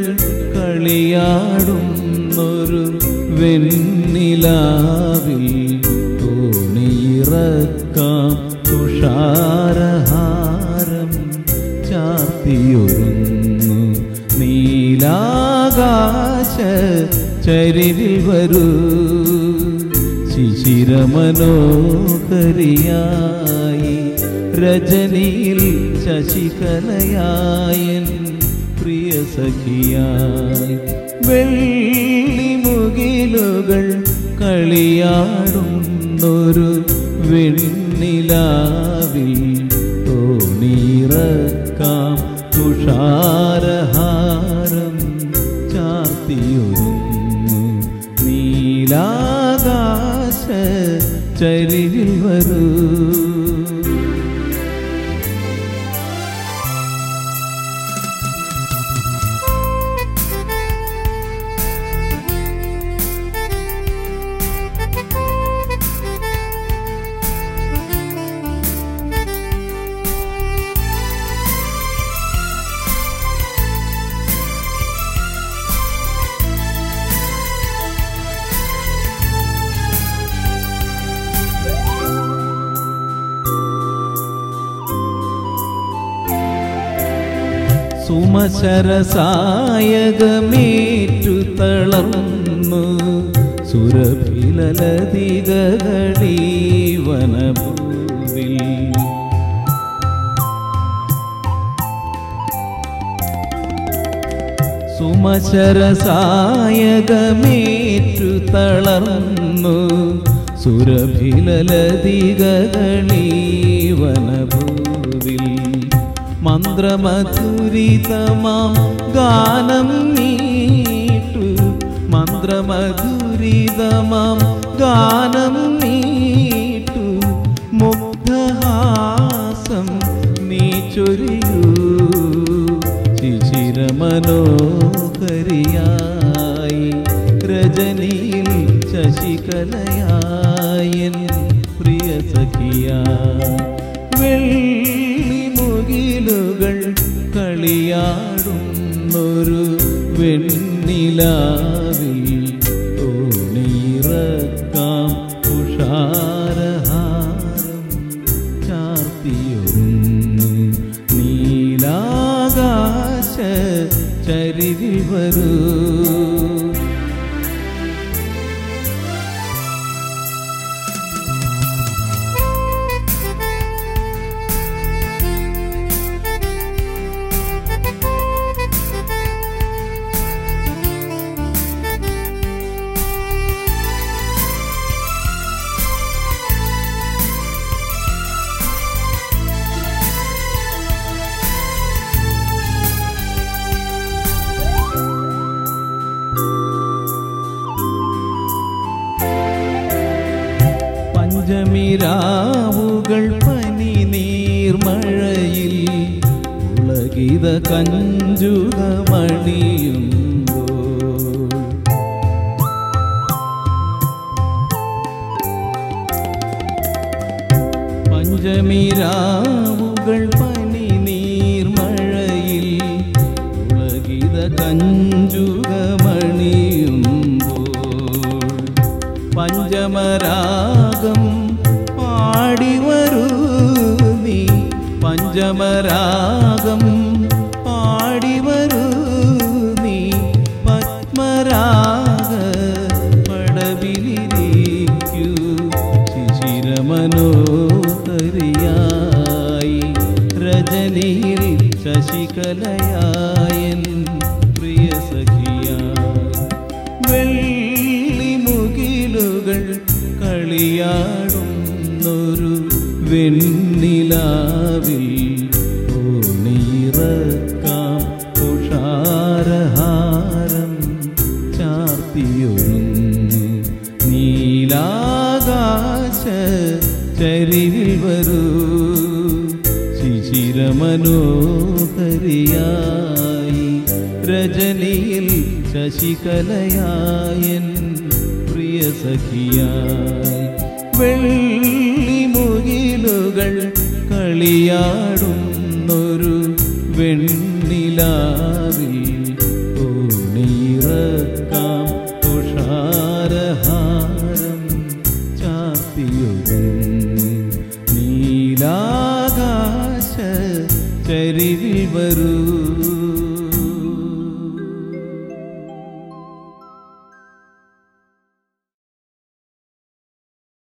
കളിയാടുന്നൊരു വെണ്ണിലാവിൽ തോണിയിറക്കാം തുഷാരഹാരം ചാത്തിയൊരുന്നു നീലാകാശ ചരിവിൽ വരൂ ശിശിരമനോഹരിയായി രജനിയിൽ ശശികലയായൻ പ്രിയ സഖിയായി വെള്ളിമുകിലുകൾ കളിയാടുന്നൊരു വെണ്ണിലാവിൽ തോണിയിറക്കാം തുഷാരഹാരം ചാത്തിയൊരുന്നു നീലാകാശ ചരിവിൽ വരൂ സുമശരസായകമേറ്റു തളർന്നു സുരഭിലലതികളീവനഭൂവിൽ സുമശരസായകമേറ്റു തളർന്നു സുരഭിലലതികളീവനഭൂവിൽ മന്ത്രമധുരിതമാം ഗാനം നീട്ടു മന്ത്രമധുരിതമാം ഗാനം നീട്ടു മുഗ്ധഹാസം നീ ചൊരിയൂ ശിശിരമനോഹരിയായി രജനിയിൽ ശശികലയായൻ പ്രിയ സഖിയായി വെള്ളിമുകിലുകൾ കളിയാടുന്നൊരു വെണ്ണിലാവിൽ തോണിയിറക്കാം തുഷാരഹാരം ചാർത്തിയൊരുന്നു നീലാകാശ ചരിവിൽ വരൂ പഞ്ചമിരാവുകൾ പനി നീർമഴയിൽ ഉളകിത കഞ്ചുകമണിയുമ്പോ പഞ്ചമിരാവുകൾ പനി നീർമഴയിൽ ഉളകിത കഞ്ചുകമണിയുമ്പോൾ പഞ്ചമരാഗം പാടിവരൂ നീ പഞ്ചമരാഗം പാടിവരൂ നീ പത്മരാഗ പടവിലിരിക്കൂ ശിശിരമനോഹരിയായി രജനിയിൽ ശശികലയായൻ പ്രിയ സഖിയായി വെള്ളിമുകിലുകൾ കളിയാടുന്നൊരു വെണ്ണിലാവിൽ തോണിയിറക്കാം തുഷാരഹാരം ചാർത്തിയൊരുന്നു നീലാകാശ ചരിവിൽ വരൂ ശിശിരമനോഹരിയായി രജനിയിൽ ശശികലയായൻ പ്രിയ സഖിയായി വെള്ളിമുകിലുകൾ കളിയാടുന്നൊരു വെണ്ണിലാവിൽ വരൂ